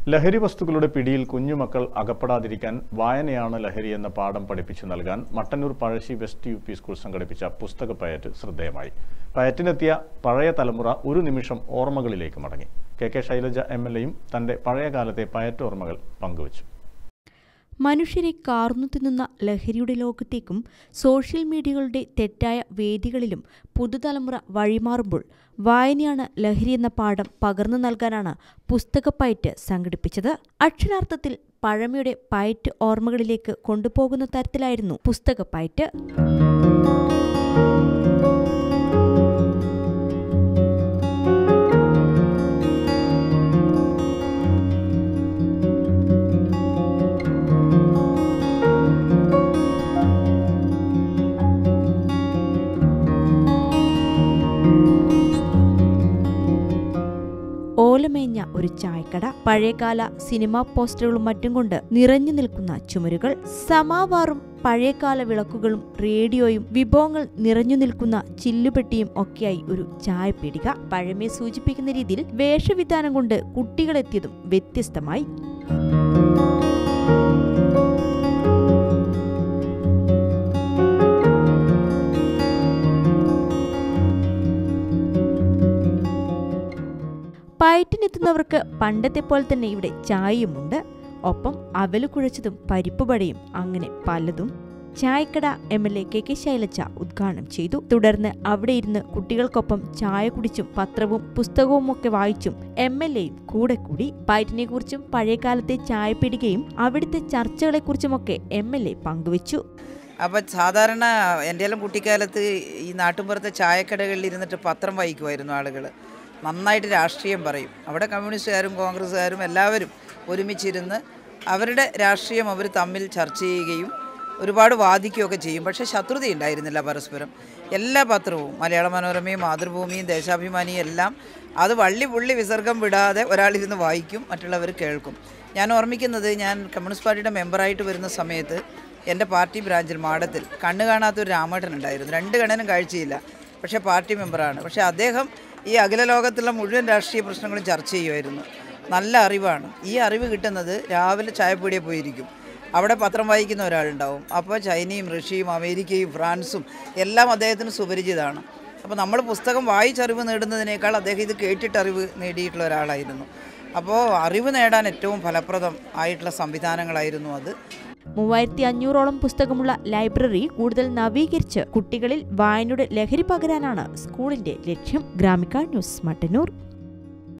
ലഹരി വസ്തുക്കളുടെ പിടിയിൽ കുഞ്ഞുമക്കൾ അകപ്പെടാതിരിക്കാൻ വായനയാണ് ലഹരി എന്ന പാഠം പഠിപ്പിച്ചു നൽകാൻ Mattannur Pazhassi west U P school സംഘടിപ്പിച്ച പുസ്തക പയറ്റ് ശ്രദ്ധേയമായി പയറ്റിനെത്തിയ പഴയ തലമുറ ഒരു നിമിഷം ഓർമ്മകളിലേക്ക് മടങ്ങി K K Shailaja M L എയും തന്റെ പഴയകാലത്തെ പയറ്റ് ഓർമ്മകൾ പങ്കുവച്ചു മനുഷ്യരെ കാർന്നു തിന്നുന്ന ലഹരിയുടെ ലോകത്തേക്കും സോഷ്യൽ മീഡിയകളുടെ തെറ്റായ വേദികളിലും പുതുതലമുറ വഴിമാറുമ്പോൾ വായനയാണ് ലഹരി എന്ന പാഠം പകർന്നു നൽകാനാണ് പുസ്തകപ്പയറ്റ് സംഘടിപ്പിച്ചത് അക്ഷരാർത്ഥത്തിൽ പഴമയുടെ പയറ്റ് ഓർമ്മകളിലേക്ക് കൊണ്ടുപോകുന്ന തരത്തിലായിരുന്നു പുസ്തകപ്പയറ്റ് ഓലമേഞ്ഞ ഒരു ചായക്കട പഴയകാല സിനിമാ പോസ്റ്ററുകളും മറ്റും കൊണ്ട് നിറഞ്ഞു നിൽക്കുന്ന ചുമരുകൾ സമാവാറും പഴയകാല വിളക്കുകളും റേഡിയോയും വിഭവങ്ങൾ നിറഞ്ഞു നിൽക്കുന്ന ചില്ലുപെട്ടിയും ഒക്കെയായി ഒരു ചായപ്പീടിക പഴമയെ സൂചിപ്പിക്കുന്ന രീതിയിൽ വേഷവിധാനം കൊണ്ട് കുട്ടികളെത്തിയതും വ്യത്യസ്തമായി പയറ്റിനെത്തുന്നവർക്ക് പണ്ടത്തെ പോലെ തന്നെ ഇവിടെ ചായയുമുണ്ട് ഒപ്പം അവല് കുഴച്ചതും പരിപ്പുപടയും അങ്ങനെ പലതും ചായക്കട M L A K K Shailaja ഉദ്ഘാടനം ചെയ്തു തുടർന്ന് അവിടെ ഇരുന്ന് കുട്ടികൾക്കൊപ്പം ചായ കുടിച്ചും പത്രവും പുസ്തകവും ഒക്കെ വായിച്ചും എം എൽ എയും കൂടെ കൂടി പയറ്റിനെ കുറിച്ചും പഴയകാലത്തെ ചായപ്പിടികയും അവിടുത്തെ ചർച്ചകളെക്കുറിച്ചുമൊക്കെ എം എൽ എ പങ്കുവച്ചു അപ്പോൾ സാധാരണ എൻ്റെ എല്ലാം കുട്ടിക്കാലത്ത് ഈ നാട്ടുമ്പുറത്തെ ചായക്കടകളിൽ ഇരുന്നിട്ട് പത്രം വായിക്കുമായിരുന്നു ആളുകൾ നന്നായിട്ട് രാഷ്ട്രീയം പറയും അവിടെ കമ്മ്യൂണിസ്റ്റുകാരും കോൺഗ്രസ്സുകാരും എല്ലാവരും ഒരുമിച്ചിരുന്ന് അവരുടെ രാഷ്ട്രീയം അവർ തമ്മിൽ ചർച്ച ചെയ്യുകയും ഒരുപാട് വാദിക്കുകയൊക്കെ ചെയ്യും പക്ഷേ ശത്രുത ഉണ്ടായിരുന്നില്ല പരസ്പരം എല്ലാ പത്രവും മലയാള മനോരമയും മാതൃഭൂമിയും ദേശാഭിമാനിയും എല്ലാം അത് വള്ളി പുള്ളി വിസർഗം വിടാതെ ഒരാളിരുന്ന് വായിക്കും മറ്റുള്ളവർ കേൾക്കും ഞാൻ ഓർമ്മിക്കുന്നത് ഞാൻ കമ്മ്യൂണിസ്റ്റ് പാർട്ടിയുടെ മെമ്പറായിട്ട് വരുന്ന സമയത്ത് എൻ്റെ പാർട്ടി ബ്രാഞ്ചിൽ മാടത്തിൽ കണ്ണു കാണാത്തൊരു രാമേട്ടൻ ഉണ്ടായിരുന്നു രണ്ട് കണ്ണനും കാഴ്ചയില്ല പക്ഷേ പാർട്ടി മെമ്പറാണ് പക്ഷേ അദ്ദേഹം ഈ അഖില ലോകത്തുള്ള മുഴുവൻ രാഷ്ട്രീയ പ്രശ്നങ്ങളും ചർച്ച ചെയ്യുമായിരുന്നു നല്ല അറിവാണ് ഈ അറിവ് കിട്ടുന്നത് രാവിലെ ചായപ്പൊടിയെ പോയിരിക്കും അവിടെ പത്രം വായിക്കുന്ന ഒരാളുണ്ടാവും അപ്പോൾ ചൈനയും റഷ്യയും അമേരിക്കയും ഫ്രാൻസും എല്ലാം അദ്ദേഹത്തിന് സുപരിചിതമാണ് അപ്പോൾ നമ്മൾ പുസ്തകം വായിച്ചറിവ് നേടുന്നതിനേക്കാൾ അദ്ദേഹം ഇത് കേട്ടിട്ട് അറിവ് നേടിയിട്ടുള്ള ഒരാളായിരുന്നു അപ്പോൾ അറിവ് നേടാൻ ഏറ്റവും ഫലപ്രദം ആയിട്ടുള്ള സംവിധാനങ്ങളായിരുന്നു അത് മൂവായിരത്തി അഞ്ഞൂറോളം പുസ്തകമുള്ള ലൈബ്രറി കൂടുതൽ നവീകരിച്ച് കുട്ടികളിൽ വായനയുടെ ലഹരി പകരാനാണ് സ്കൂളിന്റെ ലക്ഷ്യം ഗ്രാമിക ന്യൂസ് മട്ടന്നൂർ